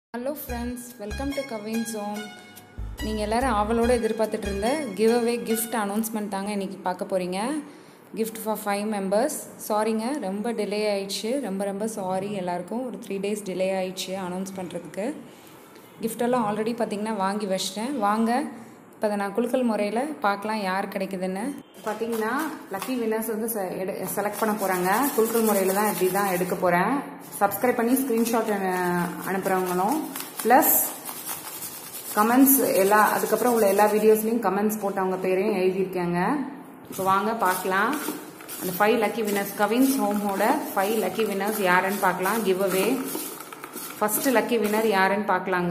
hello friends welcome to Kavin zone நீங்கள் எல்லோரும் ஆவலோடு எதிர்பார்த்துட்டு இருந்த கிவ் அவே கிஃப்ட் அனௌன்ஸ்மெண்ட் தாங்க இன்றைக்கி பார்க்க போகிறீங்க கிஃப்ட் ஃபார் ஃபைவ் மெம்பர்ஸ் சாரிங்க ரொம்ப டிலே ஆயிடுச்சு ரொம்ப ரொம்ப சாரி எல்லாருக்கும் ஒரு த்ரீ டேஸ் டிலே ஆயிடுச்சு அனௌன்ஸ் பண்ணுறதுக்கு கிஃப்டெல்லாம் ஆல்ரெடி பார்த்தீங்கன்னா வாங்கி வச்சிட்டேன் வாங்க இப்போ அதை நான் குலுக்கல் முறையில் பார்க்கலாம் யார் கிடைக்குதுன்னு பார்த்தீங்கன்னா லக்கி வின்னர்ஸ் வந்து செலக்ட் பண்ண போகிறாங்க குலுக்கல் முறையில் தான் இப்படி தான் எடுக்க போகிறேன் சப்ஸ்கிரைப் பண்ணி ஸ்க்ரீன்ஷாட் அனுப்புகிறவங்களும் ப்ளஸ் கமெண்ட்ஸ் எல்லா அதுக்கப்புறம் உள்ள எல்லா வீடியோஸ்லையும் கமெண்ட்ஸ் போட்டவங்க பேரையும் எழுதியிருக்காங்க இப்போ வாங்க பார்க்கலாம் அந்த ஃபைவ் லக்கி வின்னர்ஸ் கவின்ஸ் ஹோமோட ஃபைவ் லக்கி வின்னர்ஸ் யாருன்னு பார்க்கலாம் give away first lucky winner யாருன்னு பார்க்கலாங்க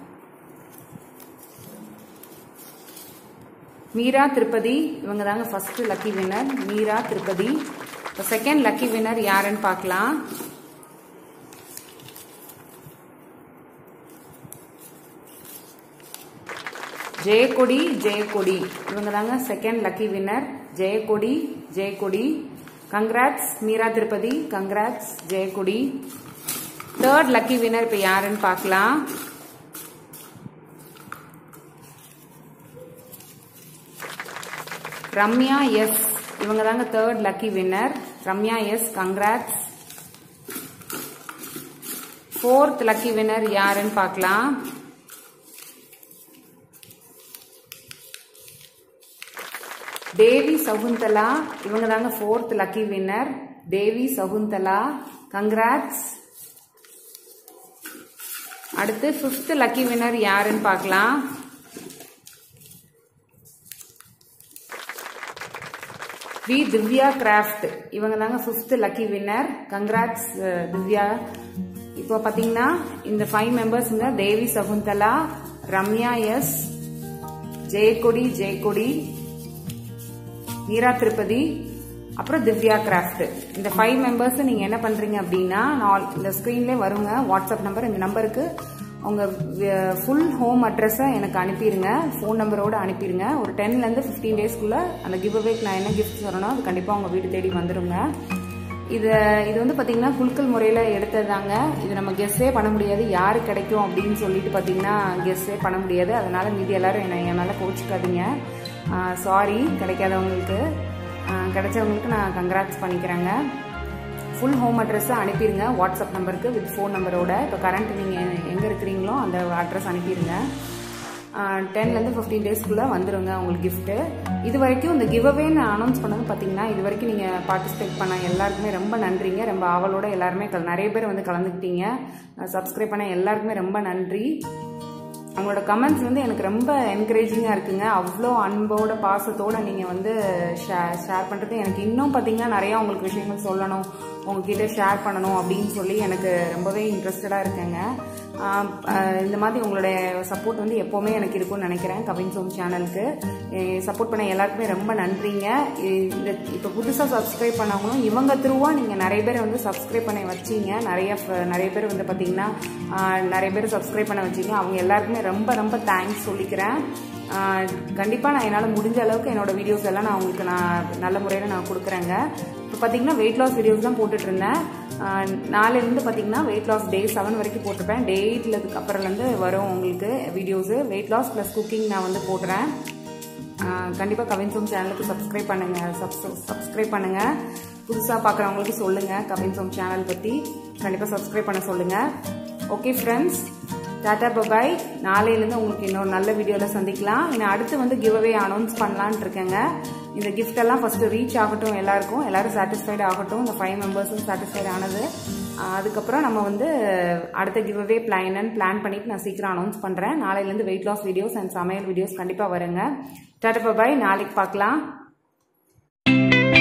மீரா திருப்பதி இவங்க தாங்க first lucky winner Meera Tirupati இப்போ செகண்ட் லக்கி வின்னர் யாருன்னு பார்க்கலாம் ஜெயக்கொடி ஜெயக்கொடி இவங்க தாங்க second lucky winner Jayakodi Jayakodi congrats Meera Tirupati congrats Jayakodi third lucky winner இப்போ யாருன்னு பார்க்கலாம் ரம்யா எஸ் இவங்க தாங்க third lucky winner Ramya S congrats fourth lucky winner யாருன்னு பார்க்கலாம் தேவி சகுந்தலா இவங்க தாங்க fourth lucky winner Devi Shakuntala congrats அடுத்து ஃபிஃப்த் லக்கி வின்னர் யாருன்னு பார்க்கலாம் வி திவ்யா கிராஃப்ட் இவங்க தாங்க fifth lucky winner congrats Divya இப்போ பார்த்தீங்கன்னா இந்த ஃபைவ் மெம்பர்ஸுங்க தேவி சகுந்தலா ரம்யா எஸ் ஜெயக்கொடி ஜெயக்கொடி மீரா திருப்பதி அப்புறம் திவ்யா கிராஃப்ட் இந்த ஃபைவ் மெம்பர்ஸ் நீங்க என்ன பண்றீங்க அப்படின்னா நான் இந்த ஸ்கிரீன்லேயே வருங்க வாட்ஸ்அப் நம்பர் இந்த நம்பருக்கு உங்க ஃபுல் ஹோம் அட்ரஸை எனக்கு அனுப்பிடுங்க ஃபோன் நம்பரோட அனுப்பிடுங்க ஒரு டென்லேருந்து ஃபிஃப்டீன் டேஸ்க்குள்ள அந்த கிவ் அவேக்கு நான் என்ன கிஃப்ட் சொல்லணும் அது கண்டிப்பாக உங்க வீடு தேடி வந்துடுங்க இது இது வந்து பார்த்தீங்கன்னா குலுக்கல் முறையில் எடுத்ததாங்க இது நம்ம கெஸ்ஸே பண்ண முடியாது யாரு கிடைக்கும் அப்படின்னு சொல்லிட்டு பார்த்தீங்கன்னா கெஸ்ஸே பண்ண முடியாது அதனால மீதி எல்லாரும் என்ன என் மேலே கோச்சிக்காதீங்க சாரி கிடைக்காதவங்களுக்கு கிடைச்சவங்களுக்கு நான் கங்க்ராட்ஸ் பண்ணிக்கிறேங்க ஃபுல் ஹோம் அட்ரஸை அனுப்பிடுங்க வாட்ஸ்அப் நம்பருக்கு வித் ஃபோன் நம்பரோட இப்போ கரண்ட் நீங்கள் எங்கே இருக்கிறீங்களோ அந்த அட்ரஸ் அனுப்பிடுங்க டென்லேருந்து ஃபிஃப்டீன் டேஸ்க்குள்ளே வந்துடுங்க உங்களுக்கு கிஃப்ட்டு இது வரைக்கும் இந்த கிவ் அவே நான் அனௌன்ஸ் பண்ணது பார்த்தீங்கன்னா இது வரைக்கும் நீங்கள் பார்ட்டிசிபேட் பண்ண எல்லாருக்குமே ரொம்ப நன்றிங்க ரொம்ப ஆவலோட எல்லாருமே நிறைய பேர் வந்து கலந்துக்கிட்டீங்க சப்ஸ்கிரைப் பண்ண எல்லாருக்குமே ரொம்ப நன்றி அவங்களோட கமெண்ட்ஸ் வந்து எனக்கு ரொம்ப என்கரேஜிங்காக இருக்குங்க அவ்வளோ அன்போட பாசத்தோட நீங்கள் வந்து ஷேர் ஷேர் பண்ணுறது எனக்கு இன்னும் பார்த்தீங்கன்னா நிறையா உங்களுக்கு விஷயங்கள் சொல்லணும் உங்ககிட்ட ஷேர் பண்ணணும் அப்படின்னு சொல்லி எனக்கு ரொம்பவே இன்ட்ரெஸ்டடாக இருக்கேங்க இந்த மாதிரி உங்களுடைய சப்போர்ட் வந்து எப்போவுமே எனக்கு இருக்கும்னு நினைக்கிறேன் கவின் சோம் சேனலுக்கு சப்போர்ட் பண்ண எல்லாருக்குமே ரொம்ப நன்றிங்க இந்த இப்போ புதுசாக சப்ஸ்கிரைப் பண்ணவங்களும் இவங்க த்ரூவாக நீங்கள் நிறைய பேர் வந்து சப்ஸ்கிரைப் பண்ண வச்சிங்க நிறைய நிறைய பேர் வந்து பார்த்தீங்கன்னா நிறைய பேர் சப்ஸ்கிரைப் பண்ண வச்சிங்க அவங்க எல்லாருக்குமே ரொம்ப ரொம்ப தேங்க்ஸ் சொல்லிக்கிறேன் கண்டிப்பாக நான் என்னால் முடிஞ்ச அளவுக்கு என்னோட வீடியோஸ் எல்லாம் நான் உங்களுக்கு நான் நல்ல முறையில் நான் கொடுக்குறேங்க இப்போ பார்த்தீங்கன்னா வெயிட் லாஸ் வீடியோஸ் தான் போட்டுட்டு இருந்தேன் நாளையிலேருந்து பார்த்தீங்கன்னா வெயிட் லாஸ் டே செவன் வரைக்கும் போட்டிருப்பேன் டே எயிட்லதுக்கு அப்புறம்லேருந்து வரும் உங்களுக்கு videos weight loss plus cooking நான் வந்து போடுறேன் கண்டிப்பாக கவின்சோம் சேனலுக்கு சப்ஸ்கிரைப் பண்ணுங்கள் சப்ஸ்கிரைப் பண்ணுங்கள் புதுசாக பார்க்குறவங்களுக்கு சொல்லுங்கள் கவின்சோம் சேனல் பற்றி கண்டிப்பாக சப்ஸ்கிரைப் பண்ண சொல்லுங்கள் ஓகே ஃப்ரெண்ட்ஸ் டாட்டா பபாய் நாளையிலேருந்து உங்களுக்கு இன்னொரு நல்ல வீடியோவில் சந்திக்கலாம் நான் அடுத்து வந்து கிவ் அவே அனௌன்ஸ் பண்ணலான் இருக்கேங்க இந்த கிஃப்ட் எல்லாம் ஃபர்ஸ்ட் ரீச் ஆகட்டும் எல்லாருக்கும் எல்லாரும் சாட்டிஸ்ஃபைடு ஆகட்டும் இந்த ஃபைவ் மெம்பர்ஸும் சாட்டிஸ்ஃபைட் ஆனது அதுக்கப்புறம் நம்ம வந்து அடுத்த கிவ் அவே பிளான் பிளான் பண்ணிட்டு நான் சீக்கிரம் அனௌன்ஸ் பண்ணுறேன் நாளையிலேருந்து வெயிட் லாஸ் வீடியோஸ் அண்ட் சமையல் வீடியோஸ் கண்டிப்பாக வருங்க டாட்டா பபாய் நாளைக்கு பார்க்கலாம்